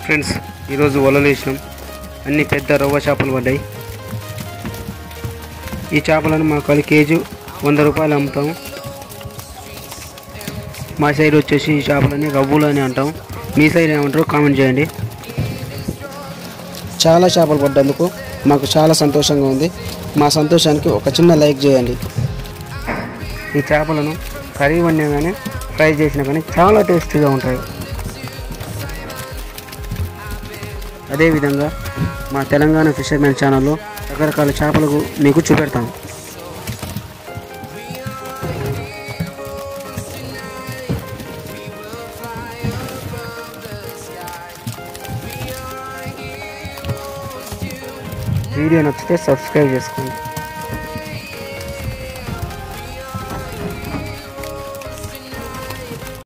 friends ఈరోజు వలలు వేసినాం అన్ని పెద్ద రవ్వ చేపలు పడ్డాయి ఈ చేపలను మా కలి కేజీ వంద రూపాయలు అమ్ముతాం మా సైడ్ వచ్చేసి ఈ చేపలని రవ్వులు అని అంటాం మీ సైడ్ ఏమంటారో కామెంట్ చేయండి చాలా చేపలు పడ్డందుకు మాకు చాలా సంతోషంగా ఉంది మా సంతోషానికి ఒక చిన్న లైక్ చేయండి ఈ చేపలను కర్రీ వండినా కానీ ఫ్రై చేసినా కానీ చాలా టేస్టీగా ఉంటాయి అదేవిధంగా మా తెలంగాణ ఫిషర్మెన్ ఛానల్లో రకరకాల చేపలకు మీకు చూపెడతాం వీడియో నచ్చితే సబ్స్క్రైబ్ చేసుకోండి